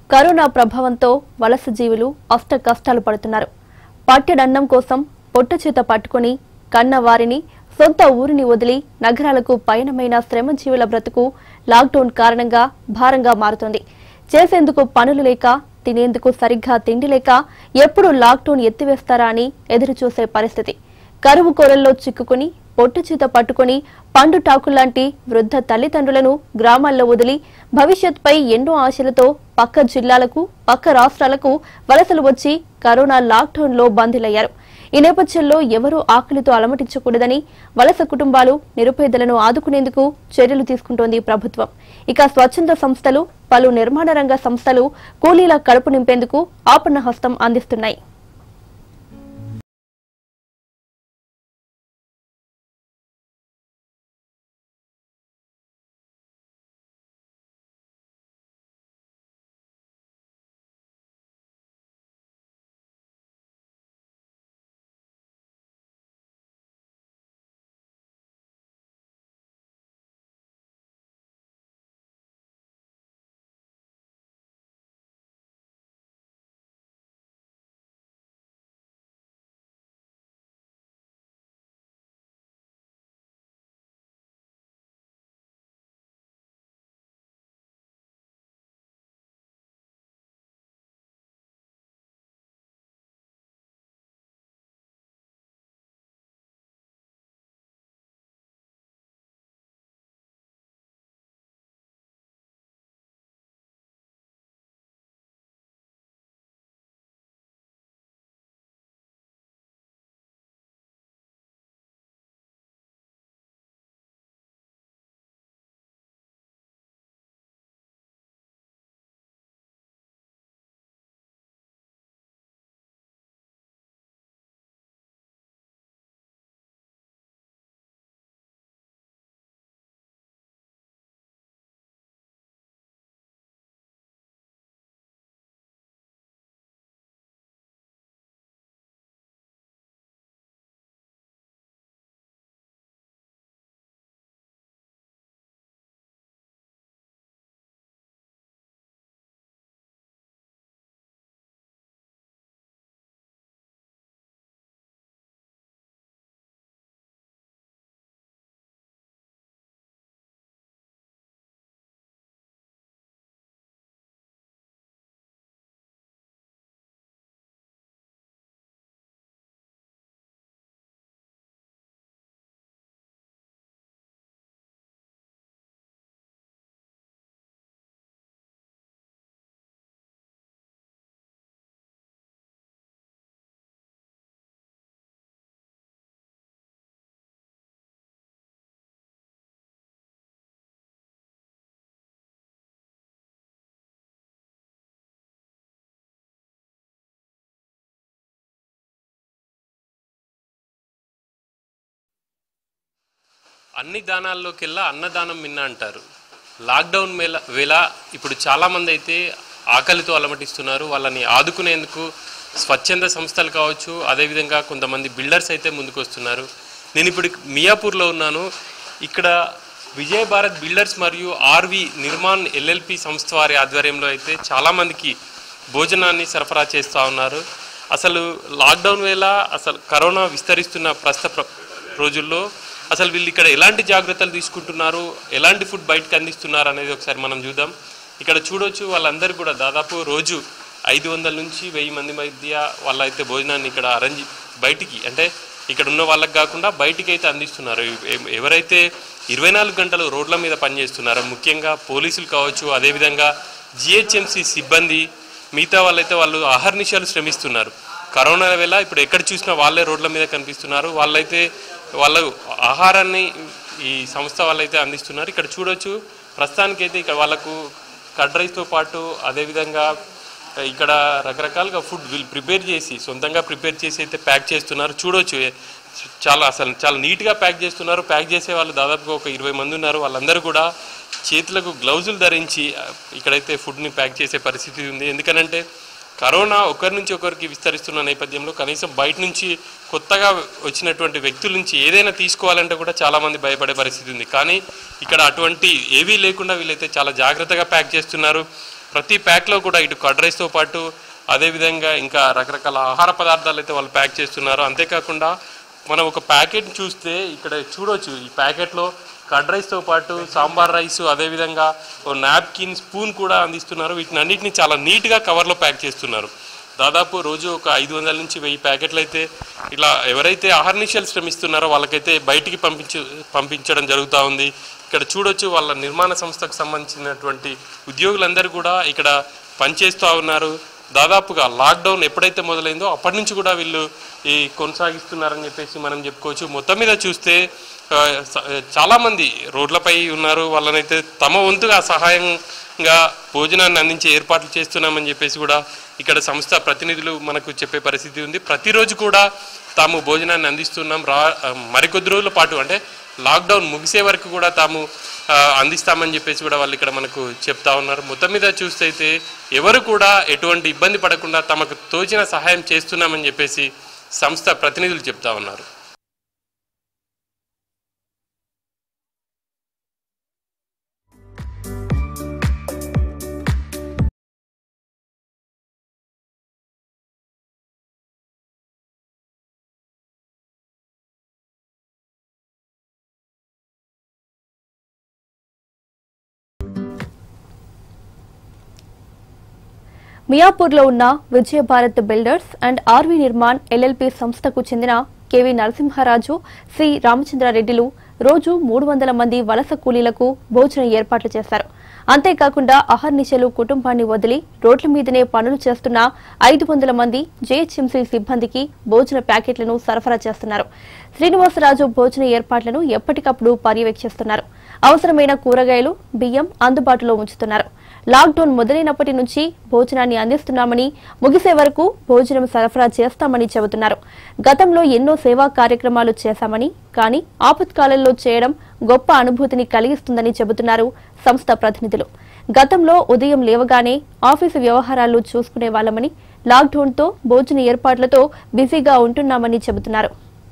corona ప్రభావంతో వలస జీవులు అష్ట కష్టాలు పడుతున్నారు పట్టెడన్నం కోసం పొట్ట చేత పట్టుకుని కన్న వారిని సొంత ఊరిని వదిలి నగరాలకు పయనమైన శ్రమజీవుల బ్రతుకు లాక్డౌన్ కారణంగా భారంగా మారుతోంది చేసేందుకు పనులు లేక తినేందుకు సరిగ్గా తిండి లేక ఎప్పుడు లాక్డౌన్ ఎత్తివేస్తారా అని ఎదురుచూసే పరిస్థితి కరువు కోరల్లో చిక్కుకుని పొట్టు చేత పట్టుకుని పండు టాకుల్లాంటి వృద్ధ తల్లిదండ్రులను గ్రామాల్లో వదిలి భవిష్యత్పై ఎన్నో ఆశలతో పక్క జిల్లాలకు పక్క రాష్ట్రాలకు వలసలు వచ్చి కరోనా లాక్డౌన్ లో బందీలయ్యారు ఈ నేపథ్యంలో ఎవరూ ఆకలితో అలమటించకూడదని వలస కుటుంబాలు నిరుపేదలను ఆదుకునేందుకు చర్యలు తీసుకుంటోంది ప్రభుత్వం ఇక స్వచ్ఛంద సంస్థలు పలు నిర్మాణ రంగ సంస్థలు కూలీల కడుపు నింపేందుకు ఆపన్న హస్తం అందిస్తున్నాయి అన్ని దానాల్లోకెల్లా అన్నదానం మిన్న అంటారు లాక్డౌన్ మేళ వేళ ఇప్పుడు చాలామంది అయితే ఆకలితో అలమటిస్తున్నారు వాళ్ళని ఆదుకునేందుకు స్వచ్ఛంద సంస్థలు కావచ్చు అదేవిధంగా కొంతమంది బిల్డర్స్ అయితే ముందుకు వస్తున్నారు నేను ఇప్పుడు మియాపూర్లో ఉన్నాను ఇక్కడ విజయ భారత్ బిల్డర్స్ మరియు ఆర్వి నిర్మాణ్ ఎల్ఎల్పి సంస్థ వారి ఆధ్వర్యంలో అయితే చాలామందికి భోజనాన్ని సరఫరా చేస్తూ ఉన్నారు అసలు లాక్డౌన్ వేళ అసలు కరోనా విస్తరిస్తున్న ప్రస్తుత ప్ర- రోజుల్లో అసలు వీళ్ళు ఇక్కడ ఎలాంటి జాగ్రత్తలు తీసుకుంటున్నారు ఎలాంటి ఫుడ్ బయటకు అందిస్తున్నారు అనేది ఒకసారి మనం చూద్దాం ఇక్కడ చూడొచ్చు వాళ్ళందరూ కూడా దాదాపు రోజు ఐదు వందల నుంచి వెయ్యి మంది మధ్య వాళ్ళైతే భోజనాన్ని ఇక్కడ అరేంజ్ బయటికి అంటే ఇక్కడ ఉన్న వాళ్ళకి కాకుండా బయటికి అయితే అందిస్తున్నారు ఎవ- ఎవరైతే ఇరవై నాలుగు గంటలు రోడ్ల మీద పనిచేస్తున్నారో ముఖ్యంగా పోలీసులు కావచ్చు అదేవిధంగా జిహెచ్ఎంసి సిబ్బంది మిగతా వాళ్ళైతే వాళ్ళు అహర్నిశాలు శ్రమిస్తున్నారు కరోనా వేళ ఇప్పుడు ఎక్కడ చూసినా వాళ్ళే రోడ్ల మీద కనిపిస్తున్నారు వాళ్ళైతే వాళ్ళ ఆహారాన్ని ఈ సంస్థ వాళ్ళైతే అందిస్తున్నారు ఇక్కడ చూడొచ్చు ప్రస్తుతానికైతే ఇక్కడ వాళ్ళకు కర్డ్ రైస్తో పాటు అదేవిధంగా ఇక్కడ రకరకాలుగా ఫుడ్ వీళ్ళు ప్రిపేర్ చేసి సొంతంగా ప్రిపేర్ చేసి అయితే ప్యాక్ చేస్తున్నారు చూడొచ్చు ఏ- చాలా అసలు చాలా నీట్గా ప్యాక్ చేస్తున్నారు ప్యాక్ చేసే వాళ్ళు దాదాపుగా ఒక ఇరవై మంది ఉన్నారు వాళ్ళందరూ కూడా చేతులకు గ్లౌజులు ధరించి ఆ, ఇక్కడైతే ఫుడ్ని ప్యాక్ చేసే పరిస్థితి ఉంది ఎందుకనంటే కరోనా ఒకరి నుంచి ఒకరికి విస్తరిస్తున్న నేపథ్యంలో కనీసం బయట నుంచి కొత్తగా వచ్చినటువంటి వ్యక్తుల నుంచి ఏదైనా తీసుకోవాలంటే కూడా చాలామంది భయపడే పరిస్థితి ఉంది కానీ ఇక్కడ అటువంటి ఏవీ లేకుండా వీళ్ళైతే చాలా జాగ్రత్తగా ప్యాక్ చేస్తున్నారు ప్రతి ప్యాక్లో కూడా ఇటు కర్డ్ రైస్తో పాటు అదేవిధంగా ఇంకా రకరకాల ఆహార పదార్థాలు అయితే వాళ్ళు ప్యాక్ చేస్తున్నారు అంతేకాకుండా మనం ఒక ప్యాకెట్ చూస్తే ఇక్కడ చూడొచ్చు ఈ ప్యాకెట్లో కర్డ్ రైస్తో పాటు సాంబార్ రైస్ అదేవిధంగా ఓ నాప్కిన్ స్పూన్ కూడా అందిస్తున్నారు వీటిని అన్నిటిని చాలా నీట్గా కవర్లో ప్యాక్ చేస్తున్నారు దాదాపు రోజు ఒక ఐదు వందల నుంచి వెయ్యి ప్యాకెట్లు అయితే ఇలా ఎవరైతే అహర్నిశలు శ్రమిస్తున్నారో వాళ్ళకైతే బయటికి పంపించ పంపించడం జరుగుతూ ఉంది ఇక్కడ చూడొచ్చు వాళ్ళ నిర్మాణ సంస్థకు సంబంధించినటువంటి ఉద్యోగులందరూ కూడా ఇక్కడ పనిచేస్తూ ఉన్నారు దాదాపుగా లాక్డౌన్ ఎప్పుడైతే మొదలైందో అప్పటి నుంచి కూడా వీళ్ళు ఈ కొనసాగిస్తున్నారని చెప్పేసి మనం చెప్పుకోవచ్చు మొత్తం మీద చూస్తే ఆ, స- చాలా మంది రోడ్లపై ఉన్నారు వాళ్ళనైతే తమ వంతుగా సహాయంగా భోజనాన్ని అందించే ఏర్పాట్లు చేస్తున్నామని చెప్పేసి కూడా ఇక్కడ సంస్థ ప్రతినిధులు మనకు చెప్పే పరిస్థితి ఉంది ప్రతిరోజు కూడా తాము భోజనాన్ని అందిస్తున్నాం రా ఆ, మరికొద్ది రోజుల పాటు అంటే లాక్డౌన్ ముగిసే వరకు కూడా తాము ఆ, అందిస్తామని చెప్పేసి కూడా వాళ్ళు ఇక్కడ మనకు చెప్తా ఉన్నారు మొత్తం మీద చూస్తే అయితే ఎవరు కూడా ఎటువంటి ఇబ్బంది పడకుండా తమకు తోచిన సహాయం చేస్తున్నామని చెప్పేసి సంస్థ ప్రతినిధులు చెప్తా ఉన్నారు మియాపూర్లో ఉన్న Vijaya Bharat builders and RV Nirman LLP సంస్థకు చెందిన కెవి నరసింహారాజు సి రామచంద్రారెడ్డిలు రోజు మూడు వందల మంది వలస కూలీలకు భోజనం ఏర్పాట్లు చేశారు అంతేకాకుండా అహర్నిశలు కుటుంబాన్ని వదిలి రోడ్ల మీదనే పనులు చేస్తున్న ఐదు వందల మంది జేహెచ్ఎంసీ సిబ్బందికి భోజన ప్యాకెట్లను సరఫరా చేస్తున్నారు శ్రీనివాసరాజు భోజన ఏర్పాట్లను ఎప్పటికప్పుడు పర్యవేక్షిస్తున్నారు అవసరమైన కూరగాయలు బియ్యం అందుబాటులో ఉంచుతున్నారు లాక్డౌన్ మొదలైనప్పటి నుంచి భోజనాన్ని అందిస్తున్నామని ముగిసే వరకు భోజనం సరఫరా చేస్తామని చెబుతున్నారు గతంలో ఎన్నో సేవా కార్యక్రమాలు చేశామని కానీ ఆపత్కాలంలో చేయడం గొప్ప అనుభూతిని కలిగిస్తుందని చెబుతున్నారు సంస్థ ప్రతినిధులు గతంలో ఉదయం లేవగానే ఆఫీసు వ్యవహారాలు చూసుకునే వాళ్ళమని లాక్డౌన్తో భోజన ఏర్పాట్లతో బిజీగా ఉంటున్నామని చెబుతున్నారు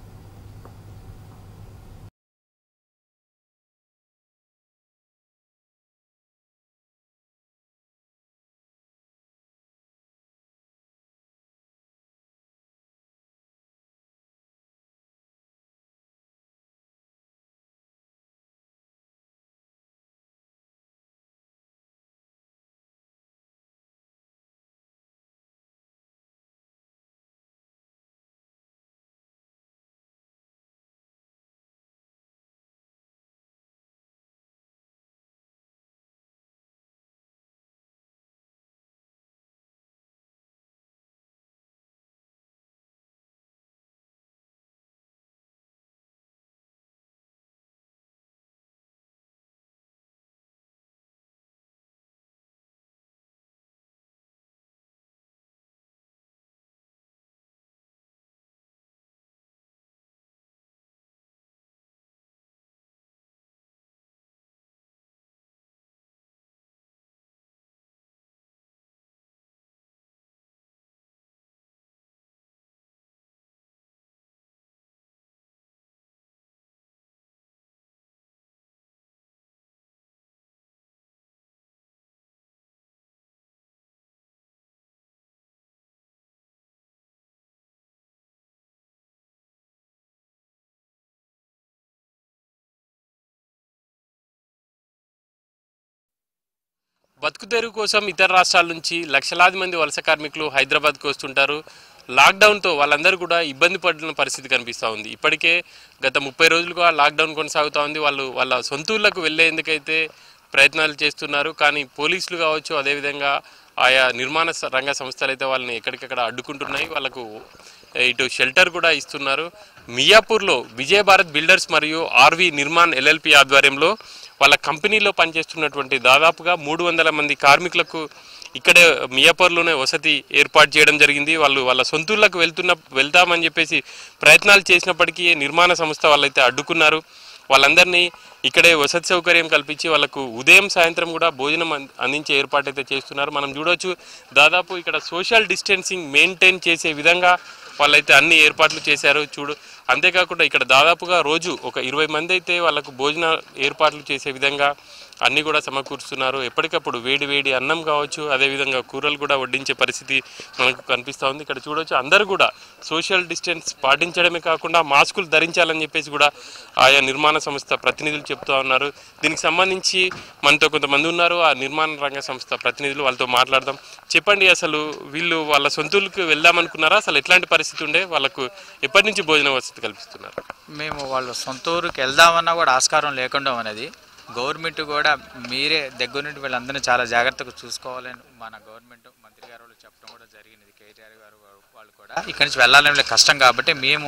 బతుకు తెరువు కోసం ఇతర రాష్ట్రాల నుంచి లక్షలాది మంది వలస కార్మికులు హైదరాబాద్కు వస్తుంటారు లాక్డౌన్తో వాళ్ళందరూ కూడా ఇబ్బంది పడిన పరిస్థితి కనిపిస్తూ ఉంది ఇప్పటికే గత ముప్పై రోజులుగా లాక్డౌన్ కొనసాగుతూ ఉంది వాళ్ళు వాళ్ళ సొంత ఊళ్ళకు వెళ్ళేందుకైతే ప్రయత్నాలు చేస్తున్నారు కానీ పోలీసులు కావచ్చు అదేవిధంగా ఆయా నిర్మాణ స- రంగ సంస్థలు అయితే వాళ్ళని ఎక్కడికక్కడ అడ్డుకుంటున్నాయి వాళ్ళకు ఇటు షెల్టర్ కూడా ఇస్తున్నారు మియాపూర్లో విజయ భారత్ బిల్డర్స్ మరియు ఆర్వి నిర్మాణ్ ఎల్ఎల్పి ఆధ్వర్యంలో వాళ్ళ కంపెనీలో పనిచేస్తున్నటువంటి దాదాపుగా మూడు వందల మంది కార్మికులకు ఇక్కడే మియాపూర్లోనే వసతి ఏర్పాటు చేయడం జరిగింది వాళ్ళు వాళ్ళ సొంతూళ్ళకు వెళ్తున్న వెళ్తామని చెప్పేసి ప్రయత్నాలు చేసినప్పటికీ నిర్మాణ సంస్థ వాళ్ళైతే అడ్డుకున్నారు వాళ్ళందరినీ ఇక్కడే వసతి సౌకర్యం కల్పించి వాళ్ళకు ఉదయం సాయంత్రం కూడా భోజనం అంద- అందించే ఏర్పాటు అయితే చేస్తున్నారు మనం చూడొచ్చు దాదాపు ఇక్కడ సోషల్ డిస్టెన్సింగ్ మెయింటైన్ చేసే విధంగా వాళ్ళైతే అన్ని ఏర్పాట్లు చేశారు చూడు అంతేకాకుండా ఇక్కడ దాదాపుగా రోజు ఒక ఇరవై మంది అయితే వాళ్ళకు భోజన ఏర్పాట్లు చేసే విధంగా అన్నీ కూడా సమకూరుస్తున్నారు ఎప్పటికప్పుడు వేడి వేడి అన్నం కావచ్చు అదేవిధంగా కూరలు కూడా వడ్డించే పరిస్థితి మనకు కనిపిస్తూ ఉంది ఇక్కడ చూడొచ్చు అందరూ కూడా సోషల్ డిస్టెన్స్ పాటించడమే కాకుండా మాస్కులు ధరించాలని చెప్పేసి కూడా ఆయా నిర్మాణ సంస్థ ప్రతినిధులు చెప్తా ఉన్నారు దీనికి సంబంధించి మనతో కొంతమంది ఉన్నారు ఆ నిర్మాణ రంగ సంస్థ ప్రతినిధులు వాళ్ళతో మాట్లాడదాం చెప్పండి అసలు వీళ్ళు వాళ్ళ సొంతూరుకు వెళ్దామనుకున్నారా అసలు ఎట్లాంటి పరిస్థితి ఉండే వాళ్ళకు ఎప్పటి నుంచి భోజన వసతి కల్పిస్తున్నారు మేము వాళ్ళ సొంత ఊరికి వెళ్దామన్నా కూడా ఆస్కారం లేకుండా ఉన్నది గవర్నమెంట్ కూడా మీరే దగ్గర నుండి వీళ్ళందరినీ చాలా జాగ్రత్తగా చూసుకోవాలని మన గవర్నమెంట్ మంత్రి గారు వాళ్ళు చెప్పడం కూడా జరిగినది కేటీఆర్ గారు వాళ్ళు కూడా ఇక్కడి నుంచి వెళ్ళాలని కష్టం కాబట్టి మేము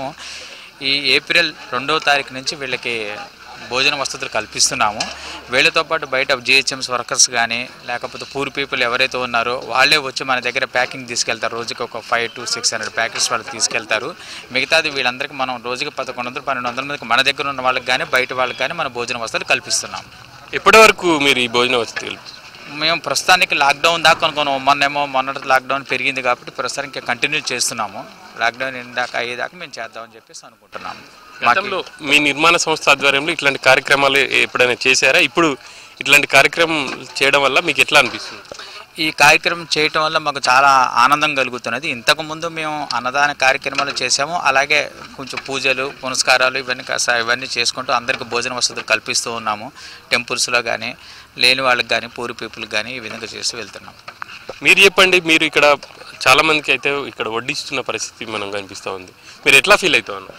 ఈ ఏప్రిల్ రెండవ తారీఖు నుంచి వీళ్ళకి భోజన వసతులు కల్పిస్తున్నాము వీళ్ళతో పాటు బయట జిహెచ్ఎంస్ వర్కర్స్ కానీ లేకపోతే పూర్ పీపుల్ ఎవరైతే ఉన్నారో వాళ్ళే వచ్చి మన దగ్గర ప్యాకింగ్ తీసుకెళ్తారు రోజుకి ఒక five to six hundred packets వాళ్ళు తీసుకెళ్తారు మిగతాది వీళ్ళందరికీ మనం రోజుకి పదకొండు వందలు పన్నెండు వందల మందికి మన దగ్గర ఉన్న వాళ్ళకి కానీ బయట వాళ్ళకి కానీ మన భోజన వసతులు కల్పిస్తున్నాం ఎప్పటి వరకు మీరు ఈ భోజన వసతి కల్పిస్తున్నారు మేము ప్రస్తుతానికి లాక్డౌన్ దాకా అనుకున్నాం మొన్నేమో మొన్నటి లాక్డౌన్ పెరిగింది కాబట్టి ప్రస్తుతానికి కంటిన్యూ చేస్తున్నాము లాక్డౌన్ ఎందాక అయ్యేదాకా మేము చేద్దామని చెప్పేసి అనుకుంటున్నాము మాకు గతంలో మీ నిర్మాణ సంస్థ ఆధ్వర్యంలో ఇట్లాంటి కార్యక్రమాలు ఎప్పుడైనా చేశారా ఇప్పుడు ఇట్లాంటి కార్యక్రమం చేయడం వల్ల మీకు ఎట్లా అనిపిస్తుంది ఈ కార్యక్రమం చేయటం వల్ల మాకు చాలా ఆనందం కలుగుతున్నది ఇంతకుముందు మేము అన్నదాన కార్యక్రమాలు చేసాము అలాగే కొంచెం పూజలు పునస్కారాలు ఇవన్నీ కాస్త ఇవన్నీ చేసుకుంటూ అందరికీ భోజన వసతులు కల్పిస్తూ ఉన్నాము టెంపుల్స్లో కానీ లేని వాళ్ళకి కానీ పూర్ పీపుల్కి కానీ ఈ విధంగా చేస్తూ వెళ్తున్నాము మీరు చెప్పండి మీరు ఇక్కడ చాలా మందికి అయితే ఇక్కడ వడ్డిస్తున్న పరిస్థితి మనం కనిపిస్తూ ఉంది మీరు ఎట్లా ఫీల్ అవుతా ఉన్నారు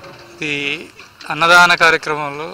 ఈ అన్నదాన కార్యక్రమంలో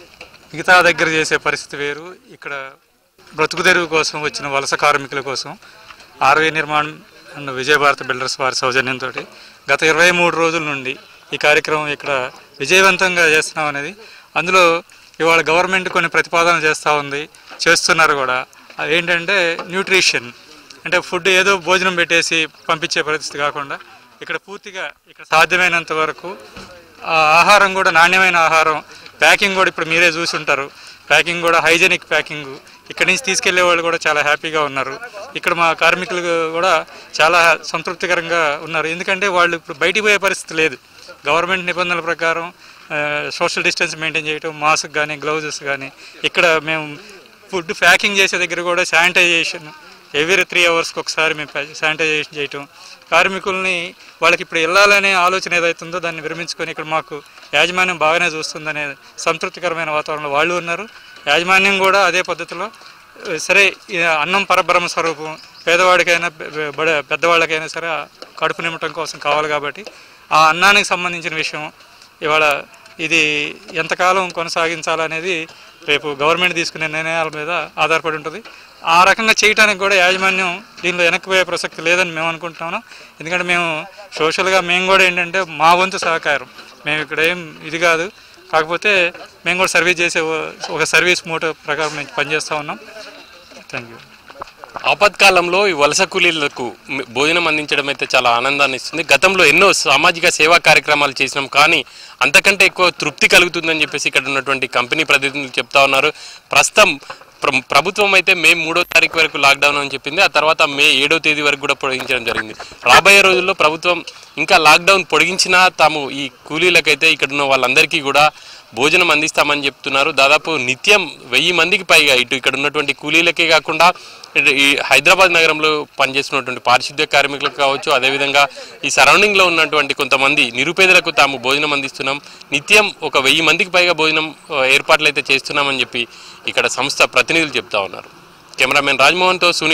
మిగతా దగ్గర చేసే పరిస్థితి వేరు ఇక్కడ బ్రతుకు తెరువు కోసం వచ్చిన వలస కార్మికుల కోసం RV Nirman and Vijayabharat builders వారి సౌజన్యంతో గత ఇరవై మూడు రోజుల నుండి ఈ కార్యక్రమం ఇక్కడ విజయవంతంగా చేస్తున్నాం అనేది అందులో ఇవాళ గవర్నమెంట్ కొన్ని ప్రతిపాదనలు చేస్తూ ఉంది చేస్తున్నారు కూడా అదేంటంటే న్యూట్రిషన్ అంటే ఫుడ్ ఏదో భోజనం పెట్టేసి పంపించే పరిస్థితి కాకుండా ఇక్కడ పూర్తిగా ఇక్కడ సాధ్యమైనంత వరకు ఆ ఆహారం కూడా నాణ్యమైన ఆహారం ప్యాకింగ్ కూడా ఇప్పుడు మీరే చూసి ఉంటారు ప్యాకింగ్ కూడా హైజెనిక్ ప్యాకింగ్ ఇక్కడి నుంచి తీసుకెళ్లే వాళ్ళు కూడా చాలా హ్యాపీగా ఉన్నారు ఇక్కడ మా కార్మికులు కూడా చాలా సంతృప్తికరంగా ఉన్నారు ఎందుకంటే వాళ్ళు ఇప్పుడు బయటికి పోయే పరిస్థితి లేదు గవర్నమెంట్ నిబంధనల ప్రకారం సోషల్ డిస్టెన్స్ మెయింటైన్ చేయటం మాస్క్ కానీ గ్లౌజెస్ కానీ ఇక్కడ మేము ఫుడ్ ప్యాకింగ్ చేసే దగ్గర కూడా శానిటైజేషన్ ఎవ్రీ త్రీ అవర్స్కి ఒకసారి మేము శానిటైజేషన్ చేయటం కార్మికుల్ని వాళ్ళకి ఇప్పుడు వెళ్ళాలనే ఆలోచన ఏదైతుందో దాన్ని విరమించుకొని ఇక్కడ మాకు యాజమాన్యం బాగానే చూస్తుందనే సంతృప్తికరమైన వాతావరణంలో వాళ్ళు ఉన్నారు యాజమాన్యం కూడా అదే పద్ధతిలో ఆ, సరే ఈ అన్నం పరబ్రహ్మ స్వరూపం పేదవాడికైనా పె- పె- బడ పెద్దవాళ్ళకైనా సరే ఆ కడుపు నింపటం కోసం కావాలి కాబట్టి ఆ అన్నానికి సంబంధించిన విషయం ఇవాళ ఇది ఎంతకాలం కొనసాగించాలనేది రేపు గవర్నమెంట్ తీసుకునే నిర్ణయాల మీద ఆధారపడి ఉంటుంది ఆ రకంగా చేయడానికి కూడా యాజమాన్యం దీనిలో వెనక్కిపోయే ప్రసక్తి లేదని మేము అనుకుంటున్నాము ఎందుకంటే మేము సోషల్గా మేము కూడా ఏంటంటే మా వంతు సహకారం మేము ఇక్కడ ఏం ఇది కాదు కాకపోతే మేము కూడా సర్వీస్ చేసే ఓ- ఒక సర్వీస్ మోటో ప్రకారం మేము పనిచేస్తూ ఉన్నాం థ్యాంక్ యూ ఆపత్కాలంలో ఈ వలస కూలీలకు మి- భోజనం అందించడం అయితే చాలా ఆనందాన్ని ఇస్తుంది గతంలో ఎన్నో సామాజిక సేవా కార్యక్రమాలు చేసినాం కానీ అంతకంటే ఎక్కువ తృప్తి కలుగుతుందని చెప్పేసి ఇక్కడ ఉన్నటువంటి కంపెనీ ప్రతినిధులు చెప్తా ఉన్నారు ప్రస్తుతం ప్ర- ప్రభుత్వం అయితే మే మూడో తారీఖు వరకు లాక్డౌన్ అని చెప్పింది ఆ తర్వాత మే ఏడో తేదీ వరకు కూడా పొడిగించడం జరిగింది రాబోయే రోజుల్లో ప్రభుత్వం ఇంకా లాక్డౌన్ పొడిగించినా తాము ఈ కూలీలకైతే ఇక్కడ ఉన్న వాళ్ళందరికీ కూడా భోజనం అందిస్తామని చెప్తున్నారు దాదాపు నిత్యం వెయ్యి మందికి పైగా ఇటు ఇక్కడ ఉన్నటువంటి కూలీలకే కాకుండా ఇటు ఈ హైదరాబాద్ నగరంలో పనిచేస్తున్నటువంటి పారిశుద్ధ్య కార్మికులకు కావచ్చు అదేవిధంగా ఈ సరౌండింగ్లో ఉన్నటువంటి కొంతమంది నిరుపేదలకు తాము భోజనం అందిస్తున్నాం నిత్యం ఒక వెయ్యి మందికి పైగా భోజనం ఆ, ఏర్పాట్లు అయితే చేస్తున్నామని చెప్పి ఇక్కడ సంస్థ ప్రతినిధులు చెప్తా ఉన్నారు కెమెరామెన్ రాజ్మోహన్తో సునీల్